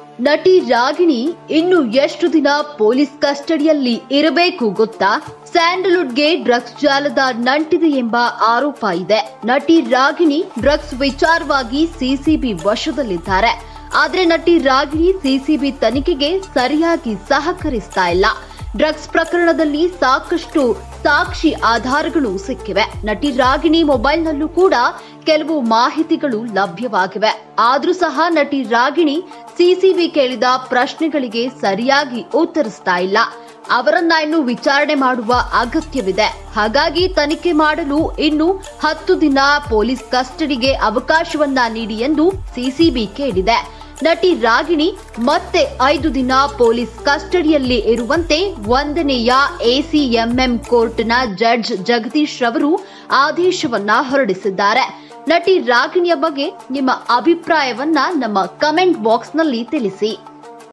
ನಟಿ ರಾಗಿಣಿ ಇನ್ನು ಎಷ್ಟು ದಿನ ಪೊಲೀಸ್ ಕಸ್ಟಡಿಯಲ್ಲಿ ಇರಬೇಕು ಗೊತ್ತಾ ಸ್ಯಾಂಡಲ್ವುಡ್ಗೆ ಡ್ರಗ್ಸ್ ಜಾಲದ ನಂಟಿದೆ ಎಂಬ ಆರೋಪ ಇದೆ ನಟಿ ರಾಗಿಣಿ ಡ್ರಗ್ಸ್ ವಿಚಾರವಾಗಿ ಸಿಸಿಬಿ ವಶದಲ್ಲಿದ್ದಾರೆ ಆದ್ರೆ ನಟಿ ರಾಗಿಣಿ ಸಿಸಿಬಿ ತನಿಖೆಗೆ ಸರಿಯಾಗಿ ಸಹಕರಿಸ್ತಾ ಇಲ್ಲ ಡ್ರಗ್ಸ್ ಪ್ರಕರಣದಲ್ಲಿ ಸಾಕಷ್ಟು ಸಾಕ್ಷಿ ಆಧಾರಗಳು ಸಿಕ್ಕಿವೆ ನಟಿ ರಾಗಿಣಿ ಮೊಬೈಲ್ನಲ್ಲೂ ಕೂಡ ಕೆಲವು ಮಾಹಿತಿಗಳು ಲಭ್ಯವಾಗಿವೆ ಆದ್ರೂ ಸಹ ನಟಿ ರಾಗಿಣಿ ಸಿಸಿಬಿ ಕೇಳಿದ ಪ್ರಶ್ನೆಗಳಿಗೆ ಸರಿಯಾಗಿ ಉತ್ತರಿಸ್ತಾ ಇಲ್ಲ ಅವರನ್ನ ಇನ್ನು ವಿಚಾರಣೆ ಮಾಡುವ ಅಗತ್ಯವಿದೆ ಹಾಗಾಗಿ ತನಿಖೆ ಮಾಡಲು ಇನ್ನು ಹತ್ತು ದಿನ ಪೊಲೀಸ್ ಕಸ್ಟಡಿಗೆ ಅವಕಾಶವನ್ನ ನೀಡಿ ಎಂದು ಸಿಸಿಬಿ ಕೇಳಿದೆ ನಟಿ ರಾಗಿಣಿ ಮತ್ತೆ ಐದು ದಿನ ಪೊಲೀಸ್ ಕಸ್ಟಡಿಯಲ್ಲಿ ಇರುವಂತೆ ಒಂದನೆಯ ಎಸಿಎಂಎಂ ಕೋರ್ಟ್ನ ಜಡ್ಜ್ ಜಗದೀಶ್ ರವರು ಆದೇಶವನ್ನ ಹೊರಡಿಸಿದ್ದಾರೆ ನಟಿ ರಾಗಿಣಿಯ ಬಗ್ಗೆ ನಿಮ್ಮ ಅಭಿಪ್ರಾಯವನ್ನ ನಮ್ಮ ಕಮೆಂಟ್ ಬಾಕ್ಸ್ನಲ್ಲಿ ತಿಳಿಸಿ